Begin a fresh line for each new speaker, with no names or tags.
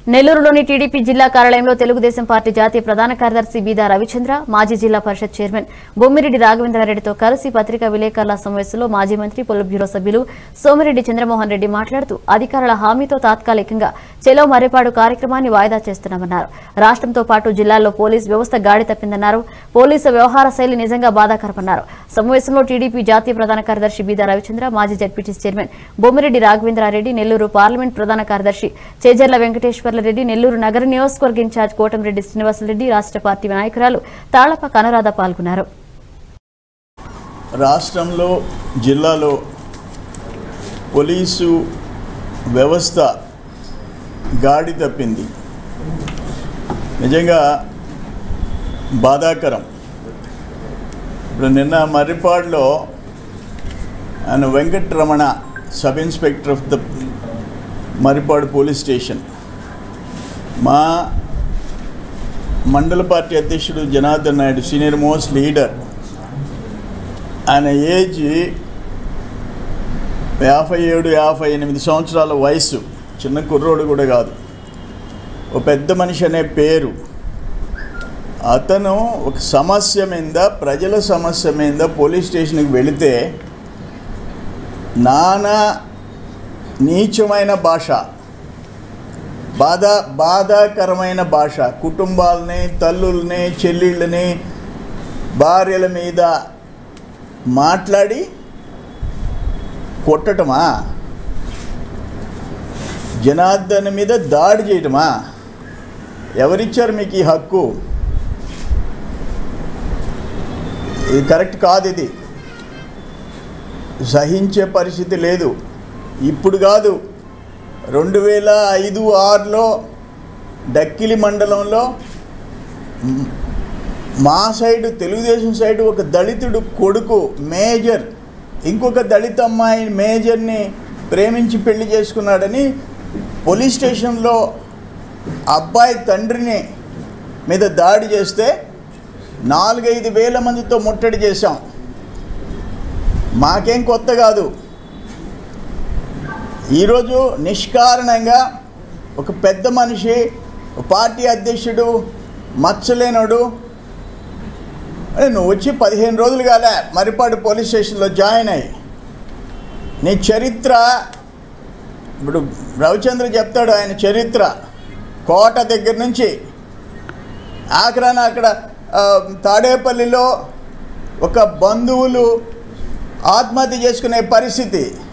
నెల్లూరులోని టీడీపీ జిల్లా కార్యాలయంలో తెలుగుదేశం పార్టీ జాతీయ ప్రధాన కార్యదర్శి బీదా రవిచంద్ర మాజీ జిల్లా పరిషత్ చైర్మన్ బొమ్మిరెడ్డి రాఘవేంద్రారెడ్డితో కలిసి పత్రికా విలేకరుల సమావేశంలో మాజీ మంత్రి పొల్లు బ్యూరో సభ్యులు సోమిరెడ్డి చంద్రమోహన్ రెడ్డి మాట్లాడుతూ అధికారుల హామీతో తాత్కాలికంగా చెలో మర్రిపాడు కార్యక్రమాన్ని వాయిదా చేస్తున్నామన్నారు రాష్ట్రంతో పాటు జిల్లాల్లో పోలీస్ వ్యవస్థ గాడి తప్పిందన్నారు పోలీసు వ్యవహార శైలి నిజంగా బాధాకరమన్నారు సమావేశంలో టీడీపీ జాతీయ ప్రధాన కార్యదర్శి బీదా రవిచంద్ర మాజీ ZPTC chairman Bommireddy Raghavendrareddy Nellore parliament ప్రధాన కార్యదర్శి చేజర్ల వెంకటేశ్వర్లరెడ్డి నెల్లూరు నగర నియోజకవర్గ ఇన్ఛార్జ్ కోటంరెడ్డి శ్రీనివాసరెడ్డి రాష్ట్ర పార్టీ నాయకురాలు తాళప కనురాధ పాల్గొన్నారు
రాష్ట్రంలో జిల్లాలో పోలీసు వ్యవస్థ గాడి తప్పింది నిజంగా బాధాకరం ఇప్పుడు నిన్న మర్రిపాడులో ఆయన Venkataramana sub inspector of the Marripadu police station మా మండల పార్టీ అధ్యక్షుడు Janardhan Naidu senior most leader ఆయన ఏజ్ యాభై ఏడు యాభై ఎనిమిది సంవత్సరాల వయసు చిన్న కుర్రోడు కూడా కాదు ఓ పెద్ద మనిషి అనే పేరు అతను ఒక సమస్య మీద ప్రజల సమస్య మీద పోలీస్ స్టేషన్కి వెళితే నానా నీచమైన భాష బాధ బాధాకరమైన భాష కుటుంబాలని తల్లుల్ని చెల్లిళ్ళని భార్యల మీద మాట్లాడి కొట్టటమా జనార్దన్ మీద దాడి చేయటమా ఎవరిచ్చారు మీకు ఈ హక్కు ఇది కరెక్ట్ కాదు ఇది సహించే పరిస్థితి లేదు ఇప్పుడు కాదు రెండు వేల ఐదు ఆరులో డక్కిలి మండలంలో మ్, మా సైడు తెలుగుదేశం సైడు ఒక దళితుడు కొడుకు మేజర్ ఇంకొక దళిత అమ్మాయి మేజర్ని ప్రేమించి పెళ్లి చేసుకున్నాడని పోలీస్ స్టేషన్లో అబ్బాయి తండ్రిని మీద దాడి చేస్తే నాలుగైదు వేల మందితో ముట్టడి చేశాం మాకేం కొత్త కాదు ఈరోజు నిష్కారణంగా ఒక పెద్ద మనిషి ఒక పార్టీ అధ్యక్షుడు మచ్చలేనోడు అరే నువ్వు వచ్చి పదిహేను రోజులు కాలే మరిపాడు పోలీస్ స్టేషన్లో జాయిన్ అయ్యి నీ చరిత్ర ఇప్పుడు రవిచంద్ర చెప్తాడు ఆయన చరిత్ర కోట దగ్గర నుంచి ఆఖరాన అక్కడ ఆ, తాడేపల్లిలో ఒక బంధువులు ఆత్మహత్య చేసుకునే పరిస్థితి